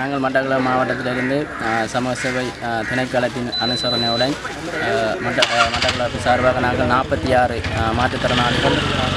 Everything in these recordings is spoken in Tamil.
நாங்கள் மட்டக்களப்பு மாவட்டத்திலிருந்து அஹ், சமூக சேவை அஹ், திணைக்களத்தின் அனுசரணையுடன் அஹ், மட்ட அஹ், மட்டக்களப்பு சார்பாக நாங்கள் நாற்பத்தி ஆறு மாற்றுத்திறனாளிகள்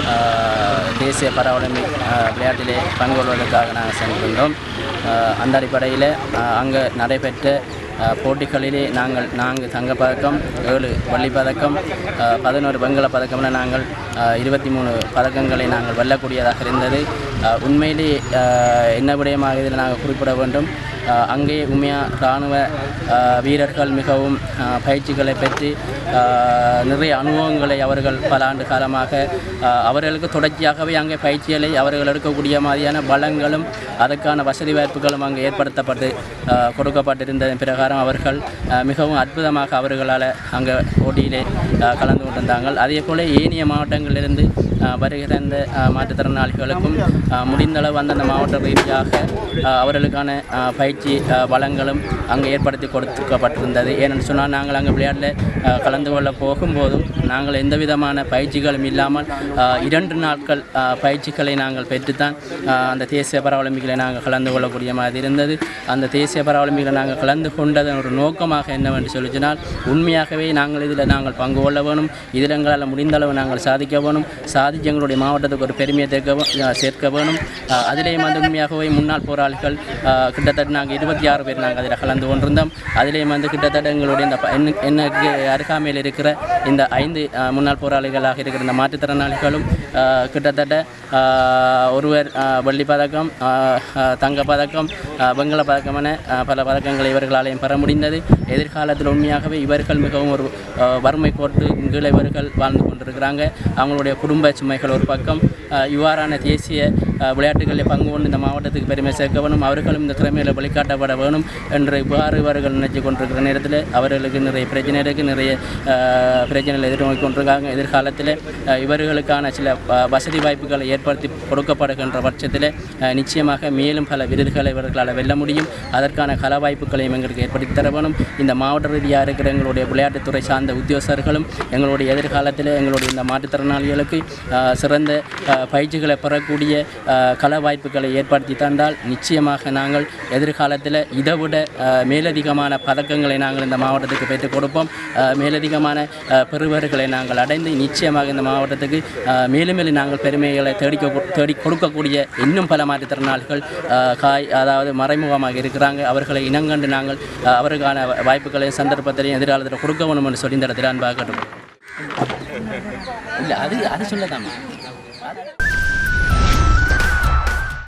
அஹ், தேசிய பரவலமிக் விளையாட்டிலே பங்கு கொள்வதற்காக நாங்கள் சென்றிருந்தோம் அஹ், அந்த அடிப்படையில் அங்கே நடைபெற்ற அஹ், போட்டிகளிலே நாங்கள் நான்கு தங்கப்பதக்கம் ஏழு வெள்ளிப் பதக்கம் அஹ், பதினோரு வெண்கலப் பதக்கம்னு நாங்கள் அஹ், இருபத்தி மூணு பதக்கங்களை நாங்கள் வெல்லக்கூடியதாக இருந்தது அஹ், உண்மையிலே அஹ், என்ன விடயமாக இதில் நாங்கள் குறிப்பிட வேண்டும் அஹ், அங்கே உண்மையாக இராணுவ அஹ், வீரர்கள் மிகவும் அஹ், பயிற்சிகளை பெற்று அஹ், நிறைய அனுபவங்களை அவர்கள் பல ஆண்டு காலமாக அஹ், அவர்களுக்கு தொடர்ச்சியாகவே அங்கே பயிற்சிகளை அவர்கள் எடுக்கக்கூடிய மாதிரியான பலங்களும் அதற்கான வசதி வாய்ப்புகளும் அங்கே ஏற்படுத்தப்பட்டு அஹ், கொடுக்கப்பட்டிருந்ததன் பிரகாரம் அவர்கள் அஹ், மிகவும் அற்புதமாக அவர்களால் அங்கே போட்டியிலே அஹ், கலந்து கொண்டிருந்தாங்க அதே போல் ஏனைய மாவட்டங்களிலிருந்து அஹ், வருகிற இந்த அஹ், மாற்றுத்திறனாளிகளுக்கும் அஹ், முடிந்தளவு அந்தந்த மாவட்ட ரீதியாக அஹ், அவர்களுக்கான அஹ், பயிற்சி அஹ், வளங்களும் அங்கே ஏற்படுத்தி கொடுக்கப்பட்டிருந்தது ஏனென்று சொன்னால் நாங்கள் அங்கே விளையாட்டில் அஹ், கலந்து கொள்ள போகும்போதும் நாங்கள் எந்த விதமான பயிற்சிகளும் இல்லாமல் அஹ், இரண்டு நாட்கள் அஹ், பயிற்சிகளை நாங்கள் பெற்றுத்தான் அஹ், அந்த தேசிய பரவலம்பிகளை நாங்கள் கலந்து கொள்ளக்கூடிய மாதிரி இருந்தது அந்த தேசிய பரவலம்பிகளை நாங்கள் கலந்து கொண்டதன் ஒரு நோக்கமாக என்னவென்று சொல்லி சொன்னால் உண்மையாகவே நாங்கள் இதில் நாங்கள் பங்கு கொள்ள வேணும் இதில் எங்களால் முடிந்தளவு நாங்கள் சாதிக்க வேணும் சாதிச்சு எங்களுடைய மாவட்டத்துக்கு ஒரு பெருமையை சேர்க்க வே- அஹ், சேர்க்க வேணும் அஹ், அதிலேயும் வந்து உண்மையாகவே முன்னாள் போராளிகள் அஹ், கிட்டத்தட்ட நாங்கள் இருபத்தி ஆறு பேர் நாங்கள் அதில் கலந்து கொண்டிருந்தோம் அதிலேயும் வந்து கிட்டத்தட்ட எங்களுடைய இந்த ப- என்ன- எனக்கு அருகாமையில் இருக்கிற இந்த ஐந்து அஹ், முன்னாள் போராளிகளாக இருக்கிற இந்த மாற்றுத்திறனாளிகளும் அஹ், கிட்டத்தட்ட அஹ், ஒருவர் அஹ், வெள்ளி பதக்கம் அஹ், அஹ், தங்க பதக்கம் அஹ், வெண்கல பதக்கம் என அஹ், பல பதக்கங்களை இவர்களாலேயும் பெற முடிந்தது எதிர்காலத்தில் உண்மையாகவே இவர்கள் மிகவும் ஒரு அஹ், வறுமை கோட்டு கீழே இவர்கள் வாழ்ந்து கொண்டிருக்கிறாங்க அவங்களுடைய குடும்ப சுமைகள் ஒரு பக்கம் அஹ், இவ்வாறான தேசிய அஹ், விளையாட்டுகளில் பங்கு கொண்டு இந்த மாவட்டத்துக்கு பெருமை சேர்க்க வேணும் அவர்களும் இந்த திறமையில் வழிகாட்டப்பட வேணும் என்று இவ்வாறு இவர்கள் நினைச்சு கொண்டிருக்கிற நேரத்தில் அவர்களுக்கு நிறைய பிரச்சனை இருக்குது நிறைய அஹ், பிரச்சனைகளை எதிர்நோக்கி கொண்டிருக்காங்க எதிர்காலத்தில் அஹ், இவர்களுக்கான சில அஹ், வசதி வாய்ப்புகளை ஏற்படுத்தி கொடுக்கப்படுகின்ற பட்சத்தில் அஹ், நிச்சயமாக மேலும் பல விருதுகளை இவர்களால் வெல்ல முடியும் அதற்கான கல வாய்ப்புகளையும் எங்களுக்கு ஏற்படுத்தி தர வேணும் இந்த மாவட்ட ரீதியாக இருக்கிற எங்களுடைய விளையாட்டுத்துறை சார்ந்த உத்தியோகஸ்தர்களும் எங்களுடைய எதிர்காலத்தில் எங்களுடைய இந்த மாற்றுத்திறனாளிகளுக்கு அஹ், சிறந்த அஹ், பயிற்சிகளை பெறக்கூடிய அஹ், கல வாய்ப்புகளை ஏற்படுத்தி தந்தால் நிச்சயமாக நாங்கள் எதிர்காலத்தில் இதைவிட அஹ், மேலதிகமான பதக்கங்களை நாங்கள் இந்த மாவட்டத்துக்கு பெற்றுக் கொடுப்போம் அஹ், மேலதிகமான அஹ், பெறுவர்களை நாங்கள் அடைந்து நிச்சயமாக இந்த மாவட்டத்துக்கு அஹ், மேலும் மேலும் நாங்கள் பெருமைகளை தேடி தேடி கொடுக்கக்கூடிய இன்னும் பல மாற்றுத்திறனாளிகள் அஹ், காய் அதாவது மறைமுகமாக இருக்கிறாங்க அவர்களை இனங்கண்டு நாங்கள் அஹ், அவருக்கான வாய்ப்புகளையும் சந்தர்ப்பத்திலையும் எதிர்காலத்தில் கொடுக்க வேணும் என்று சொல்லி இந்த இடத்துல அன்பாக இல்லை அது அது சொல்லதாமா